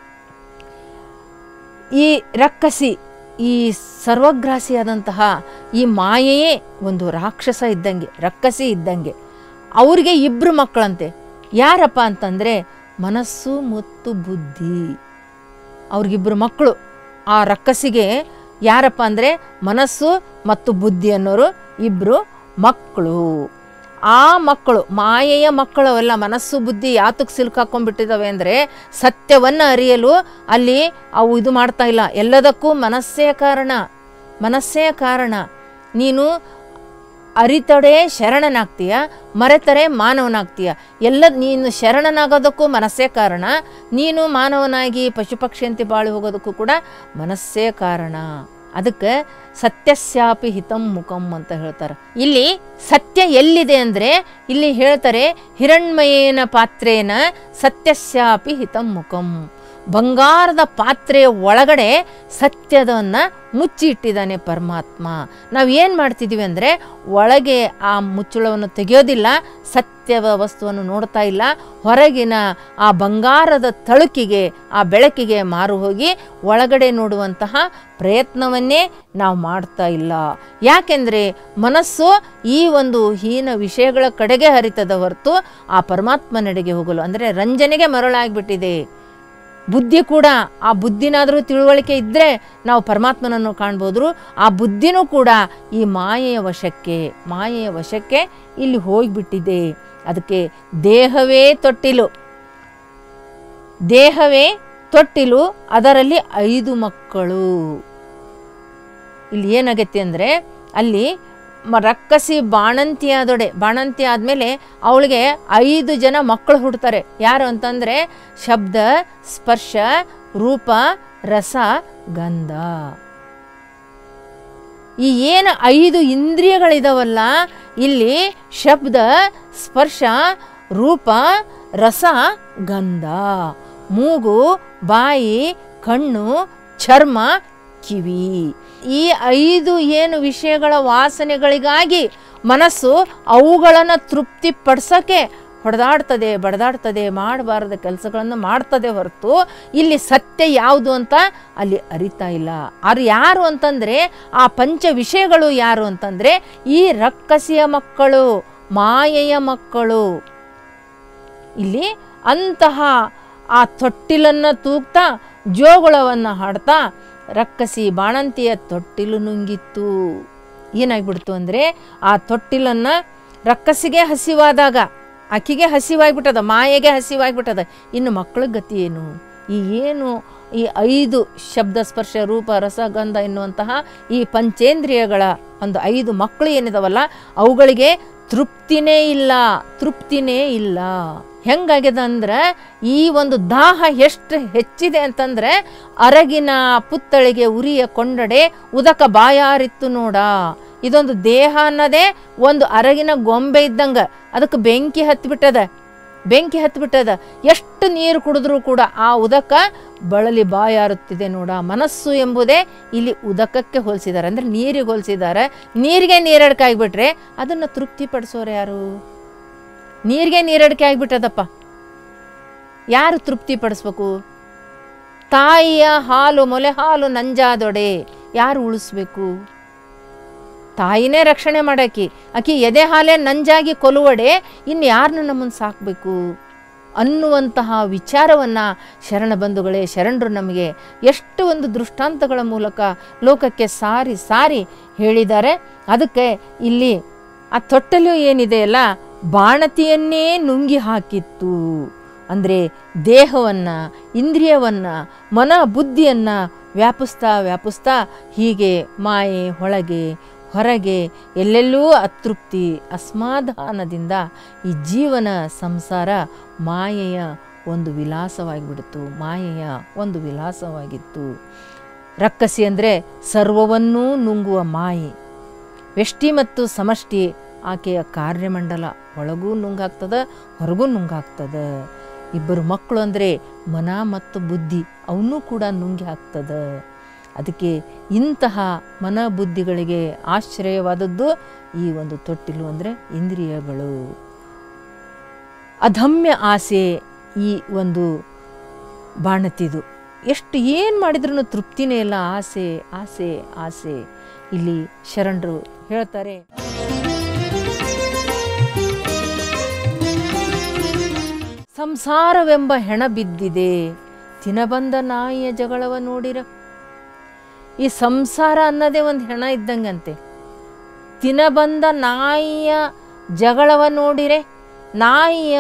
ಈ ರಕ್ಕಸಿ ಈ ಸರ್ವಗ್ರಾಸಿಯಾದಂತಹ ಈ ಮಾಯೆಯೇ ಒಂದು ರಾಕ್ಷಸ ಇದ್ದಂಗೆ ರಕ್ಕಸಿ ಇದ್ದಂಗೆ ಅವ್ರಿಗೆ ಇಬ್ಬರು ಮಕ್ಕಳಂತೆ ಯಾರಪ್ಪ ಅಂತಂದರೆ ಮನಸ್ಸು ಮತ್ತು ಬುದ್ಧಿ ಅವ್ರಿಗಿಬ್ಬರು ಮಕ್ಕಳು ಆ ರಕ್ಕಸಿಗೆ ಯಾರಪ್ಪ ಅಂದರೆ ಮನಸ್ಸು ಮತ್ತು ಬುದ್ಧಿ ಅನ್ನೋರು ಇಬ್ಬರು ಮಕ್ಕಳು ಆ ಮಕ್ಕಳು ಮಾಯೆಯ ಮಕ್ಕಳು ಅವೆಲ್ಲ ಮನಸ್ಸು ಬುದ್ಧಿ ಯಾತಕ್ಕೆ ಸಿಲುಕಾಕೊಂಡ್ಬಿಟ್ಟಿದ್ದಾವೆ ಅಂದರೆ ಸತ್ಯವನ್ನು ಅರಿಯಲು ಅಲ್ಲಿ ಅವು ಇದು ಮಾಡ್ತಾ ಇಲ್ಲ ಎಲ್ಲದಕ್ಕೂ ಮನಸ್ಸೇ ಕಾರಣ ಮನಸ್ಸೇ ಕಾರಣ ನೀನು ಅರಿತಡೆ ಶರಣನಾಗ್ತೀಯ ಮರೆತರೆ ಮಾನವನಾಗ್ತೀಯ ಎಲ್ಲ ನೀನು ಶರಣನಾಗೋದಕ್ಕೂ ಮನಸ್ಸೇ ಕಾರಣ ನೀನು ಮಾನವನಾಗಿ ಪಶು ಪಕ್ಷಿಯಂತೆ ಬಾಳಿ ಹೋಗೋದಕ್ಕೂ ಕೂಡ ಮನಸ್ಸೇ ಕಾರಣ ಅದಕ್ಕೆ ಸತ್ಯಸ್ಯಾಪಿ ಹಿತಂ ಮುಖಂ ಅಂತ ಹೇಳ್ತಾರೆ ಇಲ್ಲಿ ಸತ್ಯ ಎಲ್ಲಿದೆ ಅಂದರೆ ಇಲ್ಲಿ ಹೇಳ್ತಾರೆ ಹಿರಣ್ಮಯೇನ ಪಾತ್ರೇನ ಸತ್ಯಸ್ಯಾಪಿ ಹಿತಂ ಮುಖಂ ಬಂಗಾರದ ಪಾತ್ರೆಯ ಒಳಗಡೆ ಸತ್ಯದವನ್ನು ಮುಚ್ಚಿ ಇಟ್ಟಿದ್ದಾನೆ ಪರಮಾತ್ಮ ನಾವು ಏನು ಮಾಡ್ತಿದ್ದೀವಿ ಅಂದರೆ ಒಳಗೆ ಆ ಮುಚ್ಚಳವನ್ನು ತೆಗೆಯೋದಿಲ್ಲ ಸತ್ಯವ ವಸ್ತುವನ್ನು ನೋಡ್ತಾ ಇಲ್ಲ ಹೊರಗಿನ ಆ ಬಂಗಾರದ ತಳುಕಿಗೆ ಆ ಬೆಳಕಿಗೆ ಮಾರು ಹೋಗಿ ಒಳಗಡೆ ನೋಡುವಂತಹ ಪ್ರಯತ್ನವನ್ನೇ ನಾವು ಮಾಡ್ತಾ ಇಲ್ಲ ಯಾಕೆಂದರೆ ಮನಸ್ಸು ಈ ಒಂದು ಹೀನ ವಿಷಯಗಳ ಕಡೆಗೆ ಹರಿತದ ಹೊರತು ಆ ಪರಮಾತ್ಮನೆಡೆಗೆ ಹೋಗಲು ಅಂದರೆ ರಂಜನೆಗೆ ಮರಳಾಗ್ಬಿಟ್ಟಿದೆ ಬುದ್ಧಿ ಕೂಡ ಆ ಬುದ್ಧಿನಾದರೂ ತಿಳುವಳಿಕೆ ಇದ್ದರೆ ನಾವು ಪರಮಾತ್ಮನನ್ನು ಕಾಣ್ಬೋದ್ರು ಆ ಬುದ್ಧಿನೂ ಕೂಡ ಈ ಮಾಯೆಯ ವಶಕ್ಕೆ ಮಾಯೆಯ ವಶಕ್ಕೆ ಇಲ್ಲಿ ಹೋಗಿಬಿಟ್ಟಿದೆ ಅದಕ್ಕೆ ದೇಹವೇ ತೊಟ್ಟಿಲು ದೇಹವೇ ತೊಟ್ಟಿಲು ಅದರಲ್ಲಿ ಐದು ಮಕ್ಕಳು ಇಲ್ಲಿ ಏನಾಗತ್ತೆ ಅಂದರೆ ಅಲ್ಲಿ ಮ ರಕ್ಕಸಿ ಬಾಣಂತಿ ಆದೊಡೆ ಬಾಣಂತಿ ಆದಮೇಲೆ ಅವಳಿಗೆ ಐದು ಜನ ಮಕ್ಕಳು ಹುಡ್ತಾರೆ ಯಾರು ಅಂತಂದರೆ ಶಬ್ದ ಸ್ಪರ್ಶ ರೂಪ ರಸ ಗಂಧ ಈ ಏನು ಐದು ಇಂದ್ರಿಯಗಳಿದಾವಲ್ಲ ಇಲ್ಲಿ ಶಬ್ದ ಸ್ಪರ್ಶ ರೂಪ ರಸ ಗಂಧ ಮೂಗು ಬಾಯಿ ಕಣ್ಣು ಚರ್ಮ ಕಿವಿ ಈ ಐದು ಏನು ವಿಷಯಗಳ ವಾಸನೆಗಳಿಗಾಗಿ ಮನಸ್ಸು ಅವುಗಳನ್ನು ತೃಪ್ತಿಪಡಿಸೋಕ್ಕೆ ಹೊಡೆದಾಡ್ತದೆ ಬಡದಾಡ್ತದೆ ಮಾಡಬಾರದ ಕೆಲಸಗಳನ್ನು ಮಾಡ್ತದೆ ಹೊರತು ಇಲ್ಲಿ ಸತ್ಯ ಯಾವುದು ಅಂತ ಅಲ್ಲಿ ಅರಿತಾ ಇಲ್ಲ ಅವ್ರು ಯಾರು ಅಂತಂದರೆ ಆ ಪಂಚ ವಿಷಯಗಳು ಯಾರು ಅಂತಂದರೆ ಈ ರಕ್ಕಸಿಯ ಮಕ್ಕಳು ಮಾಯೆಯ ಮಕ್ಕಳು ಇಲ್ಲಿ ಅಂತಹ ಆ ತೊಟ್ಟಿಲನ್ನು ತೂಗ್ತಾ ಜೋಗುಳವನ್ನು ಹಾಡ್ತಾ ರಕ್ಕಸಿ ಬಾಣಂತಿಯ ತೊಟ್ಟಿಲು ನುಂಗಿತ್ತು ಏನಾಗ್ಬಿಡ್ತು ಅಂದರೆ ಆ ತೊಟ್ಟಿಲನ್ನು ರಕ್ಕಸಿಗೆ ಹಸಿವಾದಾಗ ಆಕಿಗೆ ಹಸಿವಾಗ್ಬಿಟ್ಟದ ಮಾಯೆಗೆ ಹಸಿವಾಗ್ಬಿಟ್ಟದ ಇನ್ನು ಮಕ್ಕಳ ಗತಿ ಏನು ಈ ಏನು ಈ ಐದು ಶಬ್ದ ಸ್ಪರ್ಶ ರೂಪ ರಸಗಂಧ ಎನ್ನುವಂತಹ ಈ ಪಂಚೇಂದ್ರಿಯಗಳ ಒಂದು ಐದು ಮಕ್ಕಳು ಏನಿದಾವಲ್ಲ ಅವುಗಳಿಗೆ ತೃಪ್ತಿನೇ ಇಲ್ಲ ತೃಪ್ತಿನೇ ಇಲ್ಲ ಹೆಂಗಾಗ್ಯದ ಅಂದ್ರೆ ಈ ಒಂದು ದಾಹ ಎಷ್ಟು ಹೆಚ್ಚಿದೆ ಅಂತಂದ್ರೆ ಅರಗಿನ ಪುತ್ತಳಿಗೆ ಉರಿಯ ಕೊಂಡಡೆ ಉದಕ ಬಾಯಾರಿತ್ತು ನೋಡ ಇದೊಂದು ದೇಹ ಅನ್ನೋದೇ ಒಂದು ಅರಗಿನ ಗೊಂಬೆ ಇದ್ದಂಗ ಅದಕ್ಕೆ ಬೆಂಕಿ ಹತ್ತಿಬಿಟ್ಟದ ಬೆಂಕಿ ಹತ್ತಿಬಿಟ್ಟದ ಎಷ್ಟು ನೀರು ಕುಡಿದ್ರೂ ಕೂಡ ಆ ಉದಕ ಬಳಲಿ ಬಾಯಾರುತ್ತಿದೆ ನೋಡ ಮನಸ್ಸು ಎಂಬುದೇ ಇಲ್ಲಿ ಉದಕಕ್ಕೆ ಹೋಲಿಸಿದ್ದಾರೆ ಅಂದರೆ ನೀರಿಗೆ ಹೋಲಿಸಿದ್ದಾರೆ ನೀರಿಗೆ ನೀರಡಿಕೆ ಆಗಿಬಿಟ್ರೆ ಅದನ್ನು ತೃಪ್ತಿಪಡಿಸೋರು ಯಾರು ನೀರಿಗೆ ನೀರಡಿಕೆ ಆಗಿಬಿಟ್ಟದಪ್ಪ ಯಾರು ತೃಪ್ತಿ ಪಡಿಸ್ಬೇಕು ತಾಯಿಯ ಹಾಲು ಮೊಲೆ ಹಾಲು ನಂಜಾದೊಡೆ ಯಾರು ಉಳಿಸ್ಬೇಕು ತಾಯಿನೇ ರಕ್ಷಣೆ ಮಾಡಾಕಿ ಆಕಿ ಎದೆ ಹಾಲೇ ನಂಜಾಗಿ ಕೊಲುವಡೆ ಇನ್ನು ಯಾರನ್ನ ನಮ್ಮನ್ನು ಸಾಕಬೇಕು ಅನ್ನುವಂತಹ ವಿಚಾರವನ್ನು ಶರಣ ಬಂಧುಗಳೇ ಶರಣರು ನಮಗೆ ಎಷ್ಟು ಒಂದು ದೃಷ್ಟಾಂತಗಳ ಮೂಲಕ ಲೋಕಕ್ಕೆ ಸಾರಿ ಸಾರಿ ಹೇಳಿದ್ದಾರೆ ಅದಕ್ಕೆ ಇಲ್ಲಿ ಆ ತೊಟ್ಟಲು ಏನಿದೆಯಲ್ಲ ಬಾಣತಿಯನ್ನೇ ನುಂಗಿ ಹಾಕಿತ್ತು ಅಂದರೆ ದೇಹವನ್ನು ಇಂದ್ರಿಯವನ್ನು ಮನ ಬುದ್ಧಿಯನ್ನು ವ್ಯಾಪಿಸ್ತಾ ವ್ಯಾಪಿಸ್ತಾ ಹೀಗೆ ಮಾಯೆ ಒಳಗೆ ಹೊರಗೆ ಎಲ್ಲೆಲ್ಲೂ ಅತೃಪ್ತಿ ಅಸಮಾಧಾನದಿಂದ ಈ ಜೀವನ ಸಂಸಾರ ಮಾಯೆಯ ಒಂದು ವಿಲಾಸವಾಗಿಬಿಡ್ತು ಮಾಯೆಯ ಒಂದು ವಿಲಾಸವಾಗಿತ್ತು ರಕ್ಕಸಿ ಅಂದರೆ ಸರ್ವವನ್ನೂ ನುಂಗುವ ಮಾಯೆ ವ್ಯಷ್ಟಿ ಮತ್ತು ಸಮಷ್ಟಿ ಆಕೆಯ ಕಾರ್ಯಮಂಡಲ ಒಳಗೂ ನುಂಗಾಗ್ತದ ಹೊರಗೂ ನುಂಗಾಗ್ತದ ಇಬ್ಬರು ಮಕ್ಕಳು ಅಂದರೆ ಮನ ಮತ್ತು ಬುದ್ಧಿ ಅವನ್ನೂ ಕೂಡ ನುಂಗಿ ಹಾಕ್ತದ ಅದಕ್ಕೆ ಇಂತಹ ಮನ ಬುದ್ಧಿಗಳಿಗೆ ಆಶ್ರಯವಾದದ್ದು ಈ ಒಂದು ತೊಟ್ಟಿಲು ಅಂದರೆ ಇಂದ್ರಿಯಗಳು ಅದಮ್ಯ ಆಸೆ ಈ ಒಂದು ಬಾಣತಿದು ಎಷ್ಟು ಏನು ಮಾಡಿದ್ರೂ ತೃಪ್ತಿನೇ ಇಲ್ಲ ಆಸೆ ಆಸೆ ಆಸೆ ಇಲ್ಲಿ ಶರಣರು ಹೇಳ್ತಾರೆ ಸಂಸಾರವೆಂಬ ಹೆಣ ಬಿದ್ದಿದೆ ತಿನಬಂದ ನಾಯಿಯ ಜಗಳವ ನೋಡಿರ ಈ ಸಂಸಾರ ಅನ್ನೋದೇ ಒಂದು ಹೆಣ ಇದ್ದಂಗಂತೆ ತಿನಬಂದ ನಾಯಿಯ ಜಗಳವ ನೋಡಿರೆ ನಾಯಿಯ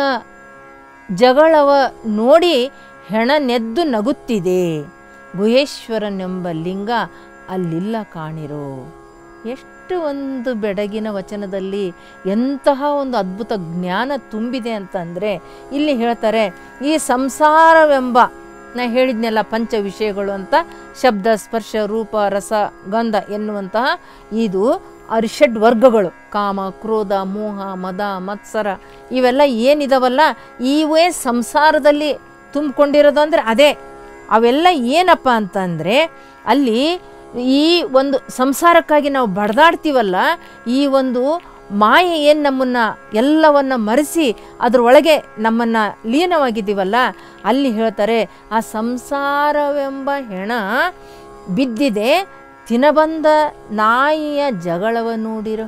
ಜಗಳವ ನೋಡಿ ಹೆಣ ನೆದ್ದು ನಗುತ್ತಿದೆ ಗುಹೇಶ್ವರನೆಂಬ ಲಿಂಗ ಅಲ್ಲಿಲ್ಲ ಕಾಣಿರೋ ಎಷ್ಟು ಒಂದು ಬೆಡಗಿನ ವಚನದಲ್ಲಿ ಎಂತಹ ಒಂದು ಅದ್ಭುತ ಜ್ಞಾನ ತುಂಬಿದೆ ಅಂತಂದರೆ ಇಲ್ಲಿ ಹೇಳ್ತಾರೆ ಈ ಸಂಸಾರವೆಂಬ ನಾ ಹೇಳಿದ್ನೆಲ್ಲ ಪಂಚ ವಿಷಯಗಳು ಅಂತ ಶಬ್ದ ಸ್ಪರ್ಶ ರೂಪ ರಸ ಗಂಧ ಎನ್ನುವಂತಹ ಇದು ಅರಿಷಡ್ ವರ್ಗಗಳು ಕಾಮ ಕ್ರೋಧ ಮೋಹ ಮದ ಮತ್ಸರ ಇವೆಲ್ಲ ಏನಿದಾವಲ್ಲ ಇವೇ ಸಂಸಾರದಲ್ಲಿ ತುಂಬಿಕೊಂಡಿರೋದು ಅಂದರೆ ಅದೇ ಅವೆಲ್ಲ ಏನಪ್ಪ ಅಂತಂದರೆ ಅಲ್ಲಿ ಈ ಒಂದು ಸಂಸಾರಕ್ಕಾಗಿ ನಾವು ಬಡ್ದಾಡ್ತೀವಲ್ಲ ಈ ಒಂದು ಮಾಯೆ ಏನು ನಮ್ಮನ್ನು ಎಲ್ಲವನ್ನ ಮರೆಸಿ ಅದರೊಳಗೆ ನಮ್ಮನ್ನು ಲೀನವಾಗಿದ್ದೀವಲ್ಲ ಅಲ್ಲಿ ಹೇಳ್ತಾರೆ ಆ ಸಂಸಾರವೆಂಬ ಹೆಣ ಬಿದ್ದಿದೆ ತಿನಬಂದ ನಾಯಿಯ ಜಗಳವ ನೋಡಿರೋ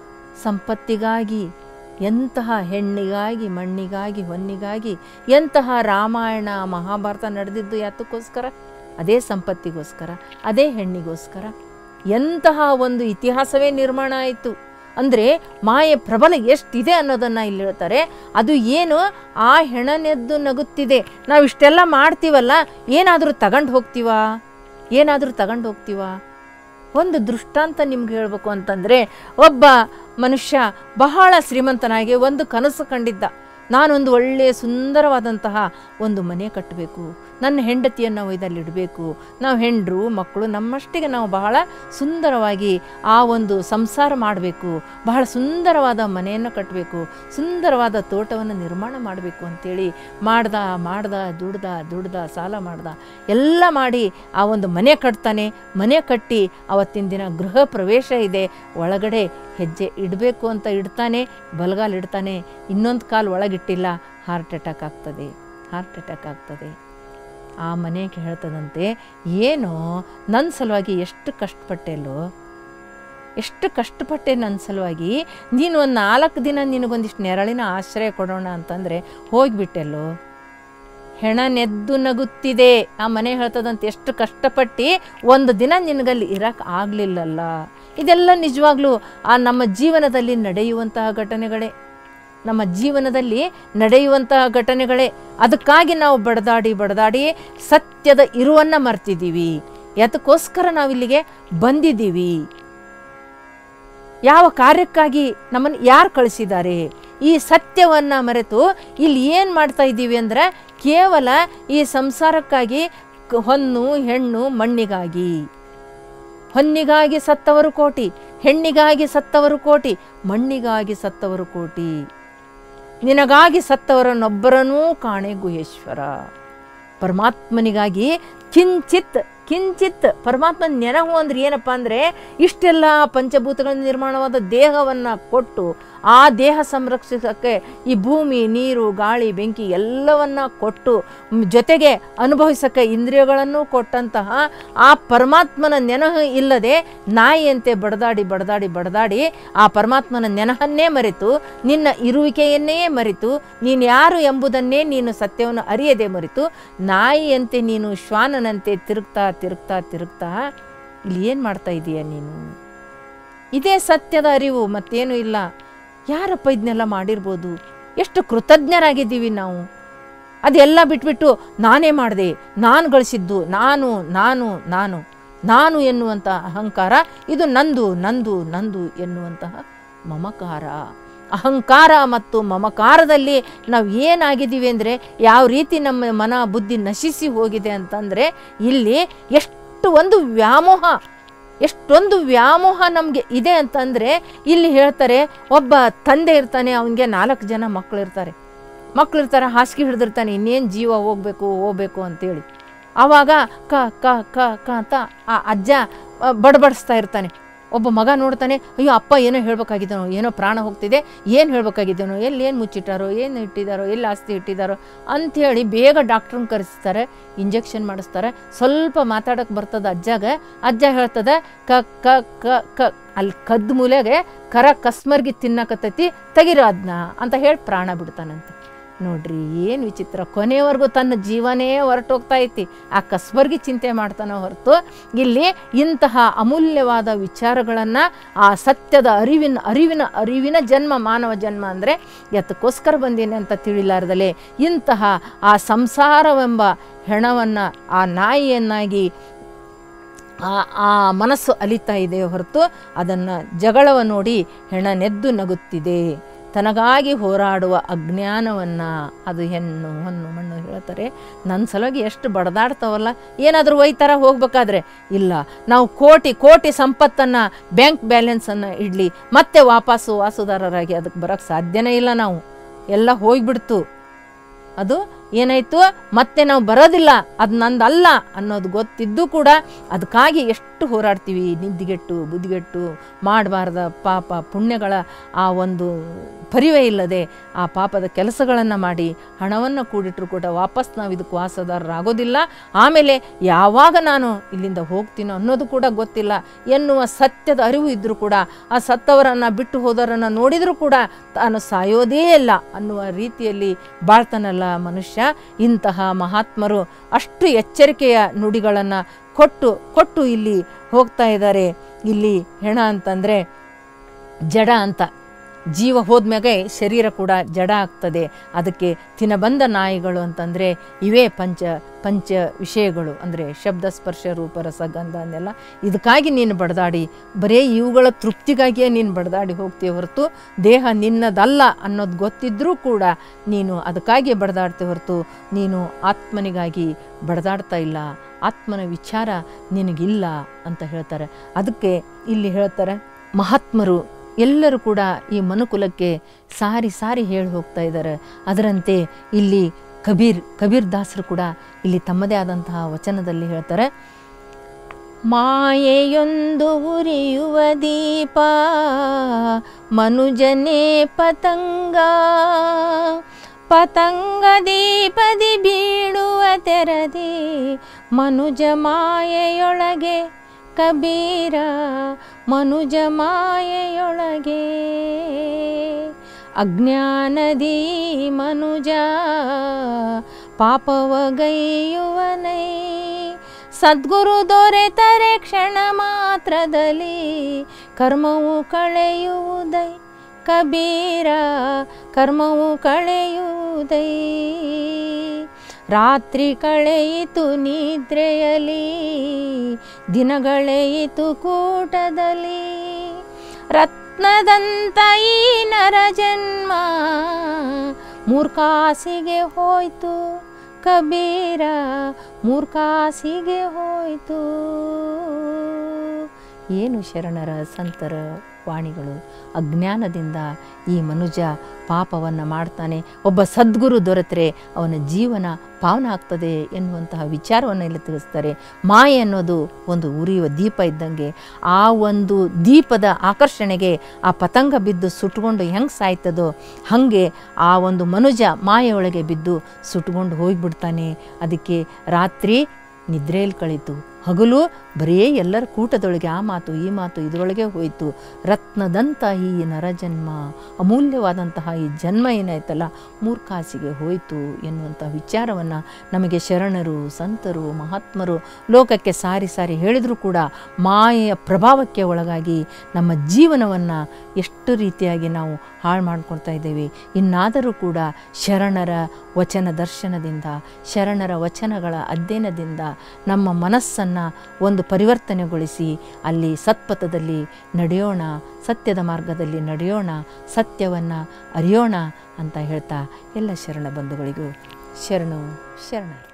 ಸಂಪತ್ತಿಗಾಗಿ ಎಂತಹ ಹೆಣ್ಣಿಗಾಗಿ ಮಣ್ಣಿಗಾಗಿ ಹೊನ್ನಿಗಾಗಿ ಎಂತಹ ರಾಮಾಯಣ ಮಹಾಭಾರತ ನಡೆದಿದ್ದು ಯಾತಕ್ಕೋಸ್ಕರ ಅದೇ ಸಂಪತ್ತಿಗೋಸ್ಕರ ಅದೇ ಹೆಣ್ಣಿಗೋಸ್ಕರ ಎಂತಹ ಒಂದು ಇತಿಹಾಸವೇ ನಿರ್ಮಾಣ ಆಯಿತು ಅಂದರೆ ಮಾಯೆ ಪ್ರಬಲ ಎಷ್ಟಿದೆ ಅನ್ನೋದನ್ನು ಇಲ್ಲಿ ಹೇಳ್ತಾರೆ ಅದು ಏನು ಆ ಹೆಣನೆದ್ದು ನಗುತ್ತಿದೆ ನಾವು ಇಷ್ಟೆಲ್ಲ ಮಾಡ್ತೀವಲ್ಲ ಏನಾದರೂ ತಗೊಂಡು ಹೋಗ್ತೀವಾ ಏನಾದರೂ ತಗೊಂಡು ಹೋಗ್ತೀವಾ ಒಂದು ದೃಷ್ಟಾಂತ ನಿಮ್ಗೆ ಹೇಳಬೇಕು ಅಂತಂದರೆ ಒಬ್ಬ ಮನುಷ್ಯ ಬಹಳ ಶ್ರೀಮಂತನಾಗಿ ಒಂದು ಕನಸು ಕಂಡಿದ್ದ ನಾನೊಂದು ಒಳ್ಳೆಯ ಸುಂದರವಾದಂತಹ ಒಂದು ಮನೆ ಕಟ್ಟಬೇಕು ನನ್ನ ಹೆಂಡತಿಯನ್ನು ಒಯ್ದಲ್ಲಿ ಇಡಬೇಕು ನಾವು ಹೆಂಡರು ಮಕ್ಕಳು ನಮ್ಮಷ್ಟಿಗೆ ನಾವು ಬಹಳ ಸುಂದರವಾಗಿ ಆ ಒಂದು ಸಂಸಾರ ಮಾಡಬೇಕು ಬಹಳ ಸುಂದರವಾದ ಮನೆಯನ್ನು ಕಟ್ಟಬೇಕು ಸುಂದರವಾದ ತೋಟವನ್ನು ನಿರ್ಮಾಣ ಮಾಡಬೇಕು ಅಂತೇಳಿ ಮಾಡ್ದ ಮಾಡ್ದ ದುಡ್ದ ದುಡ್ದ ಸಾಲ ಮಾಡ್ದ ಎಲ್ಲ ಮಾಡಿ ಆ ಒಂದು ಮನೆ ಕಟ್ತಾನೆ ಮನೆ ಕಟ್ಟಿ ಅವತ್ತಿನ ದಿನ ಗೃಹ ಪ್ರವೇಶ ಇದೆ ಒಳಗಡೆ ಹೆಜ್ಜೆ ಇಡಬೇಕು ಅಂತ ಇಡ್ತಾನೆ ಬಲಗಾಲ್ ಇಡ್ತಾನೆ ಇನ್ನೊಂದು ಕಾಲು ಒಳಗಿಟ್ಟಿಲ್ಲ ಹಾರ್ಟ್ ಅಟ್ಯಾಕ್ ಆಗ್ತದೆ ಹಾರ್ಟ್ ಅಟ್ಯಾಕ್ ಆಗ್ತದೆ ಆ ಮನೆಗೆ ಹೇಳ್ತದಂತೆ ಏನೋ ನನ್ನ ಸಲುವಾಗಿ ಎಷ್ಟು ಕಷ್ಟಪಟ್ಟೆಲ್ಲೋ ಎಷ್ಟು ಕಷ್ಟಪಟ್ಟೆ ನನ್ನ ಸಲುವಾಗಿ ನೀನು ಒಂದು ನಾಲ್ಕು ದಿನ ನಿನಗೊಂದಿಷ್ಟು ನೆರಳಿನ ಆಶ್ರಯ ಕೊಡೋಣ ಅಂತಂದರೆ ಹೋಗಿಬಿಟ್ಟೆಲ್ಲೋ ಹೆಣ ನೆದ್ದು ನಗುತ್ತಿದೆ ಆ ಮನೆ ಹೇಳ್ತದಂತೆ ಎಷ್ಟು ಕಷ್ಟಪಟ್ಟು ಒಂದು ದಿನ ನಿನಗಲ್ಲಿ ಇರಕ್ಕೆ ಆಗಲಿಲ್ಲಲ್ಲ ಇದೆಲ್ಲ ನಿಜವಾಗ್ಲೂ ಆ ನಮ್ಮ ಜೀವನದಲ್ಲಿ ನಡೆಯುವಂತಹ ಘಟನೆಗಳೇ ನಮ್ಮ ಜೀವನದಲ್ಲಿ ನಡೆಯುವಂತಹ ಘಟನೆಗಳೇ ಅದಕ್ಕಾಗಿ ನಾವು ಬಡದಾಡಿ ಬಡದಾಡಿ ಸತ್ಯದ ಇರುವನ್ನು ಮರ್ತಿದ್ದೀವಿ ಯಾತಕ್ಕೋಸ್ಕರ ನಾವಿಲ್ಲಿಗೆ ಬಂದಿದ್ದೀವಿ ಯಾವ ಕಾರ್ಯಕ್ಕಾಗಿ ನಮ್ಮನ್ನು ಯಾರು ಕಳಿಸಿದ್ದಾರೆ ಈ ಸತ್ಯವನ್ನು ಮರೆತು ಇಲ್ಲಿ ಏನು ಮಾಡ್ತಾ ಇದ್ದೀವಿ ಅಂದರೆ ಕೇವಲ ಈ ಸಂಸಾರಕ್ಕಾಗಿ ಕ- ಹೊನ್ನು ಹೆಣ್ಣು ಮಣ್ಣಿಗಾಗಿ ಹೊನ್ನಿಗಾಗಿ ಸತ್ತವರು ಕೋಟಿ ಹೆಣ್ಣಿಗಾಗಿ ಸತ್ತವರು ಕೋಟಿ ಮಣ್ಣಿಗಾಗಿ ಸತ್ತವರು ಕೋಟಿ ನಿನಗಾಗಿ ಸತ್ತವರನ್ನೊಬ್ಬರನ್ನೂ ಕಾಣೆ ಗುಹೇಶ್ವರ ಪರಮಾತ್ಮನಿಗಾಗಿ ಕಿಂಚಿತ್ ಕಿಂಚಿತ್ ಪರಮಾತ್ಮ ನೆನಹು ಅಂದ್ರೆ ಏನಪ್ಪ ಅಂದರೆ ಇಷ್ಟೆಲ್ಲ ಪಂಚಭೂತಗಳ ನಿರ್ಮಾಣವಾದ ದೇಹವನ್ನು ಕೊಟ್ಟು ಆ ದೇಹ ಸಂರಕ್ಷಿಸೋಕ್ಕೆ ಈ ಭೂಮಿ ನೀರು ಗಾಳಿ ಬೆಂಕಿ ಎಲ್ಲವನ್ನ ಕೊಟ್ಟು ಮ್, ಜೊತೆಗೆ ಅನುಭವಿಸೋಕ್ಕೆ ಇಂದ್ರಿಯಗಳನ್ನು ಕೊಟ್ಟಂತಹ ಆ ಪರಮಾತ್ಮನ ನೆನಹು ಇಲ್ಲದೆ ನಾಯಿಯಂತೆ ಬಡದಾಡಿ ಬಡದಾಡಿ ಬಡದಾಡಿ ಆ ಪರಮಾತ್ಮನ ನೆನಹನ್ನೇ ಮರೆತು ನಿನ್ನ ಇರುವಿಕೆಯನ್ನೇ ಮರೆತು ನೀನು ಯಾರು ಎಂಬುದನ್ನೇ ನೀನು ಸತ್ಯವನ್ನು ಅರಿಯದೆ ಮರೆತು ನಾಯಿಯಂತೆ ನೀನು ಶ್ವಾನನಂತೆ ತಿರುಗ್ತಾ ತಿರುಗ್ತಾ ತಿರುಗ್ತಾ ಇಲ್ಲಿ ಏನು ಮಾಡ್ತಾ ಇದೀಯ ನೀನು ಇದೇ ಸತ್ಯದ ಅರಿವು ಮತ್ತೇನು ಇಲ್ಲ ಯಾರಪ್ಪ ಇದನ್ನೆಲ್ಲ ಮಾಡಿರ್ಬೋದು ಎಷ್ಟು ಕೃತಜ್ಞರಾಗಿದ್ದೀವಿ ನಾವು ಅದೆಲ್ಲ ಬಿಟ್ಬಿಟ್ಟು ನಾನೇ ಮಾಡಿದೆ ನಾನು ಗಳಿಸಿದ್ದು ನಾನು ನಾನು ನಾನು ನಾನು ಎನ್ನುವಂಥ ಅಹಂಕಾರ ಇದು ನಂದು ನಂದು ನಂದು ಎನ್ನುವಂತಹ ಮಮಕಾರ ಅಹಂಕಾರ ಮತ್ತು ಮಮಕಾರದಲ್ಲಿ ನಾವು ಏನಾಗಿದ್ದೀವಿ ಅಂದರೆ ಯಾವ ರೀತಿ ನಮ್ಮ ಮನ ಬುದ್ಧಿ ನಶಿಸಿ ಹೋಗಿದೆ ಅಂತಂದರೆ ಇಲ್ಲಿ ಎಷ್ಟು ಒಂದು ವ್ಯಾಮೋಹ ಎಷ್ಟೊಂದು ವ್ಯಾಮೋಹ ನಮಗೆ ಇದೆ ಅಂತಂದರೆ ಇಲ್ಲಿ ಹೇಳ್ತಾರೆ ಒಬ್ಬ ತಂದೆ ಇರ್ತಾನೆ ಅವನಿಗೆ ನಾಲ್ಕು ಜನ ಮಕ್ಕಳು ಇರ್ತಾರೆ ಮಕ್ಕಳು ಇರ್ತಾರೆ ಹಾಸಿಗೆ ಹಿಡಿದಿರ್ತಾನೆ ಇನ್ನೇನು ಜೀವ ಹೋಗ್ಬೇಕು ಹೋಗ್ಬೇಕು ಅಂತೇಳಿ ಆವಾಗ ಕ ಕ ಕ ಕ ಅಂತ ಆ ಅಜ್ಜ ಆ, ಬಡಬಡಿಸ್ತಾ ಇರ್ತಾನೆ ಒಬ್ಬ ಮಗ ನೋಡ್ತಾನೆ ಅಯ್ಯೋ ಅಪ್ಪ ಏನೋ ಹೇಳ್ಬೇಕಾಗಿದ್ದಾನೋ ಏನೋ ಪ್ರಾಣ ಹೋಗ್ತಿದೆ ಏನು ಹೇಳ್ಬೇಕಾಗಿದ್ದಾನೋ ಎಲ್ಲಿ ಏನು ಮುಚ್ಚಿಟ್ಟಾರೋ ಏನು ಇಟ್ಟಿದ್ದಾರೋ ಎಲ್ಲಿ ಆಸ್ತಿ ಇಟ್ಟಿದ್ದಾರೋ ಅಂಥೇಳಿ ಬೇಗ ಡಾಕ್ಟ್ರನ್ನ ಕರೆಸ್ತಾರೆ ಇಂಜೆಕ್ಷನ್ ಮಾಡಿಸ್ತಾರೆ ಸ್ವಲ್ಪ ಮಾತಾಡೋಕೆ ಬರ್ತದ ಅಜ್ಜಾಗ ಅಜ್ಜ ಹೇಳ್ತದ ಕ ಕ ಕ ಕ ಅಲ್ಲಿ ಕದ್ದು ಮೂಲೆಗೆ ಕರ ಕಸ್ಮರ್ಗಿ ತಿನ್ನಕತ್ತೈತಿ ತೆಗಿರೋ ಅದನ್ನ ಅಂತ ಹೇಳಿ ಪ್ರಾಣ ಬಿಡ್ತಾನಂತೆ ನೋಡ್ರಿ ಏನು ವಿಚಿತ್ರ ಕೊನೆವರೆಗೂ ತನ್ನ ಜೀವನೇ ಹೊರಟೋಗ್ತಾ ಐತಿ ಆ ಕಸ್ಬರ್ಗಿ ಚಿಂತೆ ಮಾಡ್ತಾನೆ ಹೊರತು ಇಲ್ಲಿ ಇಂತಹ ಅಮೂಲ್ಯವಾದ ವಿಚಾರಗಳನ್ನು ಆ ಸತ್ಯದ ಅರಿವಿನ ಅರಿವಿನ ಅರಿವಿನ ಜನ್ಮ ಮಾನವ ಜನ್ಮ ಅಂದರೆ ಎತ್ತಕ್ಕೋಸ್ಕರ ಬಂದೀನಿ ಅಂತ ತಿಳಿಲಾರ್ದಲೆ ಇಂತಹ ಆ ಸಂಸಾರವೆಂಬ ಹೆಣವನ್ನು ಆ ನಾಯಿಯನ್ನಾಗಿ ಆ ಆ ಮನಸ್ಸು ಅಲಿತಾ ಇದೆ ಹೊರತು ಅದನ್ನು ಜಗಳವ ನೋಡಿ ಹೆಣನೆದ್ದು ನಗುತ್ತಿದೆ ತನಗಾಗಿ ಹೋರಾಡುವ ಅಜ್ಞಾನವನ್ನು ಅದು ಹೆಣ್ಣು ಹೊನ್ನು ಮಣ್ಣು ಹೇಳ್ತಾರೆ ನನ್ನ ಸಲುವಾಗಿ ಎಷ್ಟು ಬಡದಾಡ್ತಾವಲ್ಲ ಏನಾದರೂ ಒಯ್ತಾರ ಹೋಗ್ಬೇಕಾದ್ರೆ ಇಲ್ಲ ನಾವು ಕೋಟಿ ಕೋಟಿ ಸಂಪತ್ತನ್ನು ಬ್ಯಾಂಕ್ ಬ್ಯಾಲೆನ್ಸನ್ನು ಇಡಲಿ ಮತ್ತೆ ವಾಪಸ್ಸು ವಾಸುದಾರರಾಗಿ ಅದಕ್ಕೆ ಬರೋಕ್ಕೆ ಸಾಧ್ಯನೇ ಇಲ್ಲ ನಾವು ಎಲ್ಲ ಹೋಗ್ಬಿಡ್ತು ಅದು ಏನಾಯಿತು ಮತ್ತೆ ನಾವು ಬರೋದಿಲ್ಲ ಅದು ನಂದಲ್ಲ ಅನ್ನೋದು ಗೊತ್ತಿದ್ದು ಕೂಡ ಅದಕ್ಕಾಗಿ ಎಷ್ಟು ಹೋರಾಡ್ತೀವಿ ನಿದ್ದಿಗೆಟ್ಟು ಬುದ್ಧಿಗೆಟ್ಟು ಮಾಡಬಾರ್ದ ಪಾಪ ಪುಣ್ಯಗಳ ಆ ಒಂದು ಪರಿವೇ ಇಲ್ಲದೆ ಆ ಪಾಪದ ಕೆಲಸಗಳನ್ನು ಮಾಡಿ ಹಣವನ್ನು ಕೂಡಿಟ್ರು ಕೂಡ ವಾಪಸ್ ನಾವು ಇದಕ್ಕೆ ವಾಸದಾರರಾಗೋದಿಲ್ಲ ಆಮೇಲೆ ಯಾವಾಗ ನಾನು ಇಲ್ಲಿಂದ ಹೋಗ್ತೀನೋ ಅನ್ನೋದು ಕೂಡ ಗೊತ್ತಿಲ್ಲ ಎನ್ನುವ ಸತ್ಯದ ಅರಿವು ಇದ್ದರೂ ಕೂಡ ಆ ಸತ್ತವರನ್ನು ಬಿಟ್ಟು ಹೋದವರನ್ನು ನೋಡಿದರೂ ಕೂಡ ತಾನು ಸಾಯೋದೇ ಇಲ್ಲ ಅನ್ನುವ ರೀತಿಯಲ್ಲಿ ಬಾಳ್ತಾನಲ್ಲ ಮನುಷ್ಯ ಇಂತಹ ಮಹಾತ್ಮರು ಅಷ್ಟು ಎಚ್ಚರಿಕೆಯ ನುಡಿಗಳನ್ನು ಕೊಟ್ಟು ಕೊಟ್ಟು ಇಲ್ಲಿ ಹೋಗ್ತಾ ಇದ್ದಾರೆ ಇಲ್ಲಿ ಹೆಣ ಅಂತಂದರೆ ಜಡ ಅಂತ ಜೀವ ಹೋದ್ಮ್ಯಾಗೆ ಶರೀರ ಕೂಡ ಜಡ ಆಗ್ತದೆ ಅದಕ್ಕೆ ತಿನಬಂದ ನಾಯಿಗಳು ಅಂತಂದರೆ ಇವೇ ಪಂಚ ಪಂಚ ವಿಷಯಗಳು ಅಂದರೆ ಶಬ್ದ ಸ್ಪರ್ಶ ರೂಪ ರಸಗಂಧ ಅನ್ನೆಲ್ಲ ಇದಕ್ಕಾಗಿ ನೀನು ಬಡದಾಡಿ ಬರೀ ಇವುಗಳ ತೃಪ್ತಿಗಾಗಿಯೇ ನೀನು ಬಡದಾಡಿ ಹೋಗ್ತೀಯ ಹೊರತು ದೇಹ ನಿನ್ನದಲ್ಲ ಅನ್ನೋದು ಗೊತ್ತಿದ್ದರೂ ಕೂಡ ನೀನು ಅದಕ್ಕಾಗಿಯೇ ಬಡದಾಡ್ತೀಯ ಹೊರತು ನೀನು ಆತ್ಮನಿಗಾಗಿ ಬಡದಾಡ್ತಾ ಇಲ್ಲ ಆತ್ಮನ ವಿಚಾರ ನಿನಗಿಲ್ಲ ಅಂತ ಹೇಳ್ತಾರೆ ಅದಕ್ಕೆ ಇಲ್ಲಿ ಹೇಳ್ತಾರೆ ಮಹಾತ್ಮರು ಎಲ್ಲರೂ ಕೂಡ ಈ ಮನುಕುಲಕ್ಕೆ ಸಾರಿ ಸಾರಿ ಹೇಳಿ ಹೋಗ್ತಾ ಇದ್ದಾರೆ ಅದರಂತೆ ಇಲ್ಲಿ ಕಬೀರ್ ಕಬೀರ್ ದಾಸರು ಕೂಡ ಇಲ್ಲಿ ತಮ್ಮದೇ ಆದಂತಹ ವಚನದಲ್ಲಿ ಹೇಳ್ತಾರೆ ಮಾಯೆಯೊಂದು ಉರಿಯುವ ದೀಪ ಮನುಜನೇ ಪತಂಗ ಪತಂಗ ದೀಪದಿ ಬೀಳುವ ತೆರದಿ ಮನುಜ ಮಾಯೆಯೊಳಗೆ ಕಬೀರ ಮನುಜ ಮಾಯೆಯೊಳಗೆ ಅಜ್ಞಾನದಿ ಮನುಜ ಪಾಪವಗೈಯುವನೈ ಸದ್ಗುರು ದೊರೆತರೆ ಕ್ಷಣ ಮಾತ್ರದಲ್ಲಿ ಕರ್ಮವು ಕಳೆಯುವುದೈ ಕಬೀರ ಕರ್ಮವು ಕಳೆಯುವುದೈ ರಾತ್ರಿ ಕಳೆಯಿತು ನಿದ್ರೆಯಲಿ ದಿನಗಳೆಯಿತು ಕೂಟದಲ್ಲಿ ರತ್ನದಂತ ಈ ನರ ಜನ್ಮ ಮೂರ್ಖಾಸಿಗೆ ಹೋಯ್ತು ಕಬೀರ ಮೂರ್ಖಾಸಿಗೆ ಹೋಯ್ತು ಏನು ಶರಣರ ಸಂತರ ವಾಣಿಗಳು ಅಜ್ಞಾನದಿಂದ ಈ ಮನುಜ ಪಾಪವನ್ನು ಮಾಡ್ತಾನೆ ಒಬ್ಬ ಸದ್ಗುರು ದೊರೆತರೆ ಅವನ ಜೀವನ ಪಾವನ ಆಗ್ತದೆ ಎನ್ನುವಂತಹ ವಿಚಾರವನ್ನು ಇಲ್ಲಿ ತಿಳಿಸ್ತಾರೆ ಮಾಯೆ ಅನ್ನೋದು ಒಂದು ಉರಿಯುವ ದೀಪ ಇದ್ದಂಗೆ ಆ ಒಂದು ದೀಪದ ಆಕರ್ಷಣೆಗೆ ಆ ಪತಂಗ ಬಿದ್ದು ಸುಟ್ಕೊಂಡು ಹೆಂಗೆ ಸಾಯ್ತದೋ ಹಾಗೆ ಆ ಒಂದು ಮನುಜ ಮಾಯೆಯೊಳಗೆ ಬಿದ್ದು ಸುಟ್ಕೊಂಡು ಹೋಗಿಬಿಡ್ತಾನೆ ಅದಕ್ಕೆ ರಾತ್ರಿ ನಿದ್ರೆಯಲ್ಲಿ ಕಳೀತು ಹಗಲು ಬರೀ ಎಲ್ಲರ ಕೂಟದೊಳಗೆ ಆ ಮಾತು ಈ ಮಾತು ಇದರೊಳಗೆ ಹೋಯಿತು ರತ್ನದಂಥ ಈ ನರಜನ್ಮ ಅಮೂಲ್ಯವಾದಂತಹ ಈ ಜನ್ಮ ಏನಾಯ್ತಲ್ಲ ಮೂರ್ಖಾಸಿಗೆ ಹೋಯಿತು ಎನ್ನುವಂಥ ವಿಚಾರವನ್ನು ನಮಗೆ ಶರಣರು ಸಂತರು ಮಹಾತ್ಮರು ಲೋಕಕ್ಕೆ ಸಾರಿ ಸಾರಿ ಹೇಳಿದರೂ ಕೂಡ ಮಾಯೆಯ ಪ್ರಭಾವಕ್ಕೆ ಒಳಗಾಗಿ ನಮ್ಮ ಜೀವನವನ್ನು ಎಷ್ಟು ರೀತಿಯಾಗಿ ನಾವು ಹಾಳು ಮಾಡ್ಕೊಳ್ತಾ ಇದ್ದೇವೆ ಇನ್ನಾದರೂ ಕೂಡ ಶರಣರ ವಚನ ದರ್ಶನದಿಂದ ಶರಣರ ವಚನಗಳ ಅಧ್ಯಯನದಿಂದ ನಮ್ಮ ಮನಸ್ಸನ್ನು ಒಂದು ಪರಿವರ್ತನೆಗೊಳಿಸಿ ಅಲ್ಲಿ ಸತ್ಪಥದಲ್ಲಿ ನಡೆಯೋಣ ಸತ್ಯದ ಮಾರ್ಗದಲ್ಲಿ ನಡೆಯೋಣ ಸತ್ಯವನ್ನು ಅರಿಯೋಣ ಅಂತ ಹೇಳ್ತಾ ಎಲ್ಲ ಶರಣ ಬಂಧುಗಳಿಗೂ ಶರಣು ಶರಣರು